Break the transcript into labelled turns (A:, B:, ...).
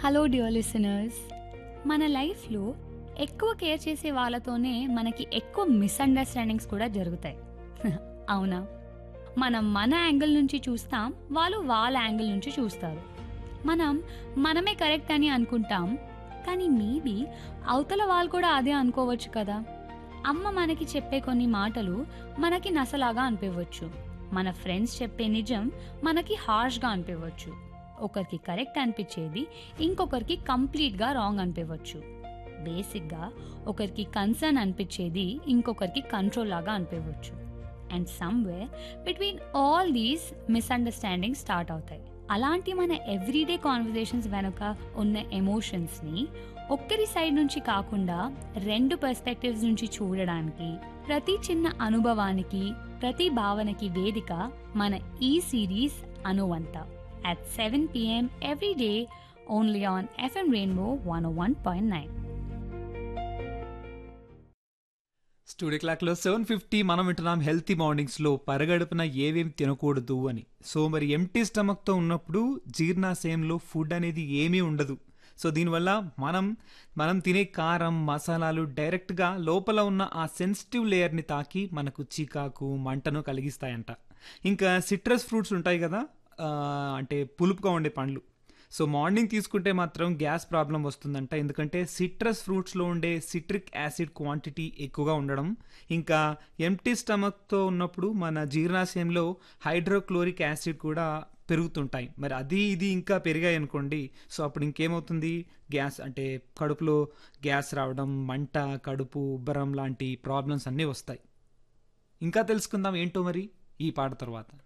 A: Hello dear listeners మన లైఫ్లో ఎక్కువ కేర్ చేసే వాళ్ళతోనే మనకి ఎక్కువ మిస్అండర్స్టాండింగ్స్ కూడా జరుగుతాయి అవునా మనం మన యాంగిల్ నుంచి చూస్తాం వాళ్ళు వాళ్ళ యాంగిల్ నుంచి చూస్తారు మనం మనమే కరెక్ట్ అని అనుకుంటాం కానీ మేబీ అవతల వాళ్ళు కూడా అదే అనుకోవచ్చు కదా అమ్మ మనకి చెప్పే కొన్ని మాటలు మనకి నసలాగా అనిపించవచ్చు మన ఫ్రెండ్స్ చెప్పే నిజం మనకి హార్ష్గా అనిపించవచ్చు ఒకరికి కరెక్ట్ అనిపించేది ఇంకొకరికి కంప్లీట్గా రాంగ్ అనిపించవచ్చు బేసిక్గా ఒకరికి కన్సర్న్ అనిపించేది ఇంకొకరికి కంట్రోల్ లాగా అనిపించవచ్చు and somewhere between all these misunderstanding start అవుతాయి అలాంటి మన ఎవ్రీడే కాన్వర్జేషన్స్ వెనుక ఉన్న ఎమోషన్స్ని ఒక్కరి సైడ్ నుంచి కాకుండా రెండు పర్స్పెక్టివ్స్ నుంచి చూడడానికి ప్రతి చిన్న అనుభవానికి ప్రతి భావనకి వేదిక మన ఈ సిరీస్ అనువంత at 7 p.m. every day only on FM Rainbow 101.9.
B: Studio క్లాక్లో సెవెన్ ఫిఫ్టీ మనం వింటున్నాం హెల్తీ మార్నింగ్స్లో పరగడుపున ఏవేం తినకూడదు అని సో మరి ఎంటీ స్టమక్తో ఉన్నప్పుడు జీర్ణాశయంలో ఫుడ్ అనేది ఏమీ ఉండదు సో దీనివల్ల మనం మనం తినే కారం మసాలాలు డైరెక్ట్గా లోపల ఉన్న ఆ సెన్సిటివ్ లేయర్ని తాకి మనకు చికాకు మంటను కలిగిస్తాయంట ఇంకా సిట్రస్ ఫ్రూట్స్ ఉంటాయి కదా ఆ, అంటే పులుపుగా ఉండే పండ్లు సో మార్నింగ్ తీసుకుంటే మాత్రం గ్యాస్ ప్రాబ్లం వస్తుందంట ఎందుకంటే సిట్రస్ ఫ్రూట్స్లో ఉండే సిట్రిక్ యాసిడ్ క్వాంటిటీ ఎక్కువగా ఉండడం ఇంకా ఎంటీ స్టమక్తో ఉన్నప్పుడు మన జీర్ణాశయంలో హైడ్రోక్లోరిక్ యాసిడ్ కూడా పెరుగుతుంటాయి మరి అది ఇది ఇంకా పెరిగాయి అనుకోండి సో అప్పుడు ఇంకేమవుతుంది గ్యాస్ అంటే కడుపులో గ్యాస్ రావడం మంట కడుపు ఉబ్బరం లాంటి ప్రాబ్లమ్స్ అన్నీ వస్తాయి ఇంకా తెలుసుకుందాం ఏంటో మరి ఈ పాట తర్వాత